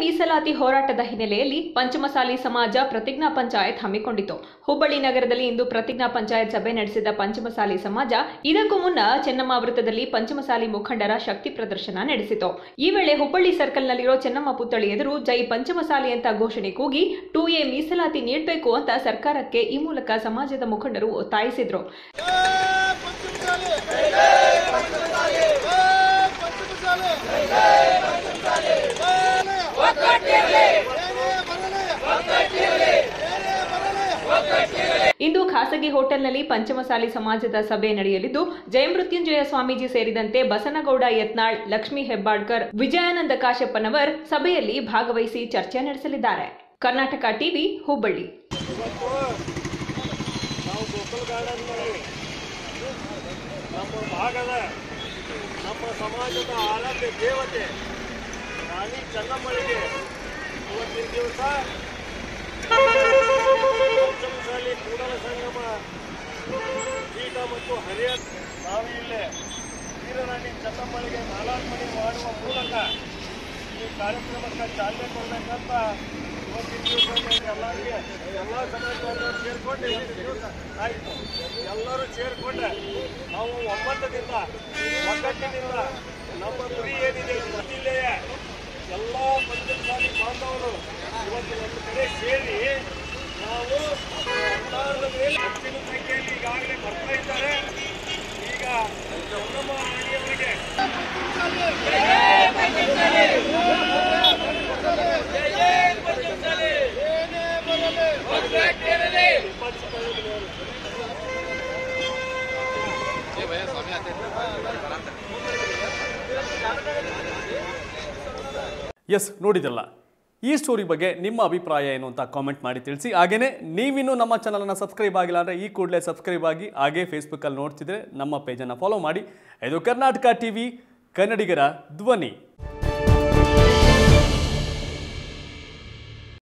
ಮೀಸಲಾತಿ ಹೋರಾಟದ ಹಿನ್ನೆಲೆಯಲ್ಲಿ ಪಂಚಮಸಾಲಿ ಸಮಾಜ ಪ್ರತಿಜ್ಞಾ ಪಂಚಾಯತ್ ಹಮ್ಮಿಕೊಂಡಿತು ಹುಬ್ಬಳ್ಳಿ ನಗರದಲ್ಲಿ ಇಂದು ಪ್ರತಿಜ್ಞಾ ಪಂಚಾಯತ್ ಸಭೆ ನಡೆಸಿದ ಪಂಚಮಸಾಲಿ ಸಮಾಜ ಇದಕ್ಕೂ ಮುನ್ನ ಚೆನ್ನಮ್ಮ ವೃತ್ತದಲ್ಲಿ ಪಂಚಮಸಾಲಿ ಮುಖಂಡರ ಶಕ್ತಿ ಪ್ರದರ್ಶನ ನಡೆಸಿತು ಈ ವೇಳೆ ಹುಬ್ಬಳ್ಳಿ ಸರ್ಕಲ್ನಲ್ಲಿರೋ ಚೆನ್ನಮ್ಮ ಪುತ್ಥಳಿ ಎದುರು ಜೈ ಪಂಚಮಸಾಲಿ ಅಂತ ಘೋಷಣೆ ಕೂಗಿ ಟೂ ಎ ಮೀಸಲಾತಿ ನೀಡಬೇಕು ಅಂತ ಸರ್ಕಾರಕ್ಕೆ ಈ ಮೂಲಕ ಸಮಾಜದ ಮುಖಂಡರು ಒತ್ತಾಯಿಸಿದ್ರು ಇಂದು ಖಾಸಗಿ ಹೋಟೆಲ್ನಲ್ಲಿ ಪಂಚಮಸಾಲಿ ಸಮಾಜದ ಸಭೆ ನಡೆಯಲಿದ್ದು ಜಯಮೃತ್ಯುಂಜಯ ಸ್ವಾಮೀಜಿ ಸೇರಿದಂತೆ ಬಸನಗೌಡ ಯತ್ನಾಳ್ ಲಕ್ಷ್ಮೀ ಹೆಬ್ಬಾಳ್ಕರ್ ವಿಜಯಾನಂದ ಕಾಶಪ್ಪನವರ್ ಸಭೆಯಲ್ಲಿ ಭಾಗವಹಿಸಿ ಚರ್ಚೆ ನಡೆಸಲಿದ್ದಾರೆ ಕರ್ನಾಟಕ ಟಿವಿ ಹುಬ್ಬಳ್ಳಿ ಇವತ್ತು ನಾವು ಗೋಕುಲ್ ಗಾರ್ಡನ್ನಲ್ಲಿ ನಮ್ಮ ಭಾಗದ ನಮ್ಮ ಸಮಾಜದ ಆರಾಧ್ಯ ದೇವತೆ ರಾಣಿ ಚೆನ್ನಮ್ಮಳಿಗೆ ಇವತ್ತಿನ ದಿವಸ ಪಂಚಮಸಾಲಿ ಕೂಡಲ ಸಂಗಮ ಪೀಠ ಮತ್ತು ಹರಿಯ ನಾವು ಇಲ್ಲೇ ವೀರರಾಣಿ ಚೆನ್ನಮ್ಮಳಿಗೆ ಮಾಲಾರ್ಪಣೆ ಮಾಡುವ ಮೂಲಕ ಈ ಕಾರ್ಯಕ್ರಮಕ್ಕೆ ಚಾಲನೆ ಕೊಡಬೇಕಂತ ಇವತ್ತಿನ ದಿವಸ ಎಲ್ಲರಿಗೆ ಎಲ್ಲ ಸಮಾಜವನ್ನು ಸೇರಿಕೊಂಡು ಇವತ್ತಿನ ದಿವಸ ಆಯಿತು ಎಲ್ಲರೂ ಸೇರಿಕೊಂಡೆ ನಾವು ಒಮ್ಮತದಿಂದ ಒಗ್ಗಟ್ಟಿನಿಂದ ನಮ್ಮ ಗುರಿ ಏನಿದೆ ಈ ಜಿಲ್ಲೆಯ ಎಲ್ಲ ಪಂಚಮಸಾಲಿ ಬಾಂಧವರು ಇವತ್ತು ಒಂದು ಕಡೆ ಸೇರಿ ನಾವು ಸರ್ಕಾರದ ಮೇಲೆ ಹೆಚ್ಚಿನ ಸಂಖ್ಯೆಯಲ್ಲಿ ಈಗಾಗಲೇ ಬರ್ತಾ ಇದ್ದಾರೆ ಈಗ ಚೆನ್ನಮ್ಮ ರಾಣಿಯವರಿಗೆ ಎಸ್ ನೋಡಿದಲ್ಲ ಈ ಸ್ಟೋರಿ ಬಗ್ಗೆ ನಿಮ್ಮ ಅಭಿಪ್ರಾಯ ಏನು ಅಂತ ಕಾಮೆಂಟ್ ಮಾಡಿ ತಿಳಿಸಿ ಹಾಗೆಯೇ ನೀವಿನ್ನೂ ನಮ್ಮ ಚಾನಲನ್ನು ಸಬ್ಸ್ಕ್ರೈಬ್ ಆಗಿಲ್ಲ ಅಂದರೆ ಈ ಕೂಡಲೇ ಸಬ್ಸ್ಕ್ರೈಬ್ ಆಗಿ ಹಾಗೇ ಫೇಸ್ಬುಕ್ಕಲ್ಲಿ ನೋಡ್ತಿದ್ರೆ ನಮ್ಮ ಪೇಜನ್ನು ಫಾಲೋ ಮಾಡಿ ಇದು ಕರ್ನಾಟಕ ಟಿ ವಿ ಕನ್ನಡಿಗರ ಧ್ವನಿ